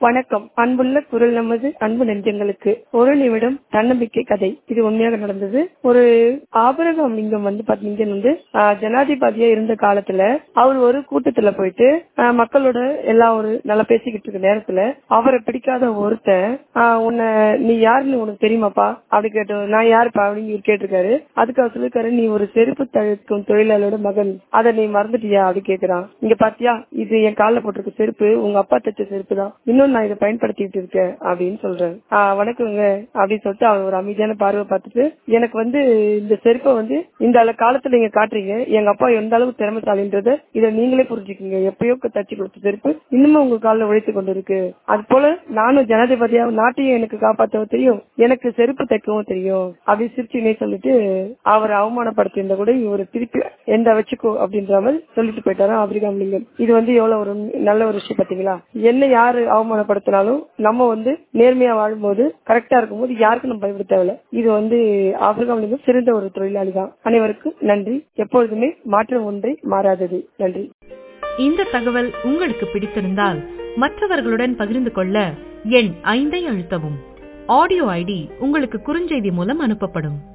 வணக்கம் அன்புள்ள குரல் நமது அன்பு நெஞ்சங்களுக்கு ஒரு நிமிடம் தன்னம்பிக்கை கதை இது உண்மையாக நடந்தது ஒரு ஆபரகம் லிங்கம் வந்து பாத்தீங்கன்னா வந்து ஆஹ், ஜனாதிபதியா இருந்த காலத்துல அவர் ஒரு கூட்டத்துல போயிட்டு ஆஹ், மக்களோட எல்லாம் ஒரு நல்லா பேசிக்கிட்டு இருக்க நேரத்துல அவரை பிடிக்காத ஒருத்தன் ஆஹ், உன்னை நீ யாருன்னு உனக்கு தெரியுமாப்பா அப்படி கேட்டு நான் யாருப்பா அப்படின்னு இவர் கேட்டிருக்காரு அதுக்கு அவர் சொல்லிருக்காரு நீ ஒரு செருப்பு தழுக்கும் தொழிலாளரோட மகன் அதை நீ மறந்துட்டியா அப்படி கேக்குறான் இங்க பாத்தியா இது என் கால்ல போட்டிருக்க செருப்பு உங்க அப்பா தைச்ச செருப்பு தான் இன்னும் நான் இதை பயன்படுத்திட்டு இருக்கேன் அப்படின்னு சொல்றேன் ஆஹ் வணக்கங்க அப்படின்னு சொல்லிட்டு அவர் ஒரு அமைதியான பார்வை பார்த்துட்டு எனக்கு வந்து இந்த செருப்பை வந்து இந்த அளவு காலத்துல நீங்க காட்டுறீங்க எங்க அப்பா எந்த அளவுக்கு திறமைசாலின்றத இதை நீங்களே புரிஞ்சுக்கீங்க எப்பயோ தச்சு கொடுத்த செருப்பு இன்னுமும் உங்க காலில் உழைத்து கொண்டு இருக்கு அது போல நானும் ஜனாதிபதியா நாட்டையும் எனக்கு காப்பாற்றவும் தெரியும் எனக்கு செருப்பு தைக்கவும் தெரியும் அப்படி சிரிச்சுனே சொல்லிட்டு அவரை அவமானப்படுத்தியிருந்த கூட இவர் திருப்பி எந்த வச்சுக்கோ அப்படின்ற மாதிரி சொல்லிட்டு போயிட்டாரா ஆபிரகாம் லிங்கம் இது வந்து எவ்வளவு ஒரு நல்ல ஒரு விஷயம் பாத்தீங்களா என்ன யாரு அவமானப்படுத்தினாலும் நம்ம வந்து நேர்மையா வாழும்போது கரெக்டா இருக்கும்போது யாருக்கும் நம்ம பயப்பட தேவையில்ல இது வந்து ஆபிரகாம் லிங்கம் சிறந்த ஒரு தொழிலாளி தான் அனைவருக்கும் நன்றி எப்பொழுதுமே மாற்றம் ஒன்றே மாறாதது நன்றி இந்த தகவல் உங்களுக்கு பிடித்திருந்தால் மற்றவர்களுடன் பகிர்ந்து கொள்ள எண் ஐந்தை அழுத்தவும் ஆடியோ ஐடி உங்களுக்கு குறுஞ்செய்தி மூலம் அனுப்பப்படும்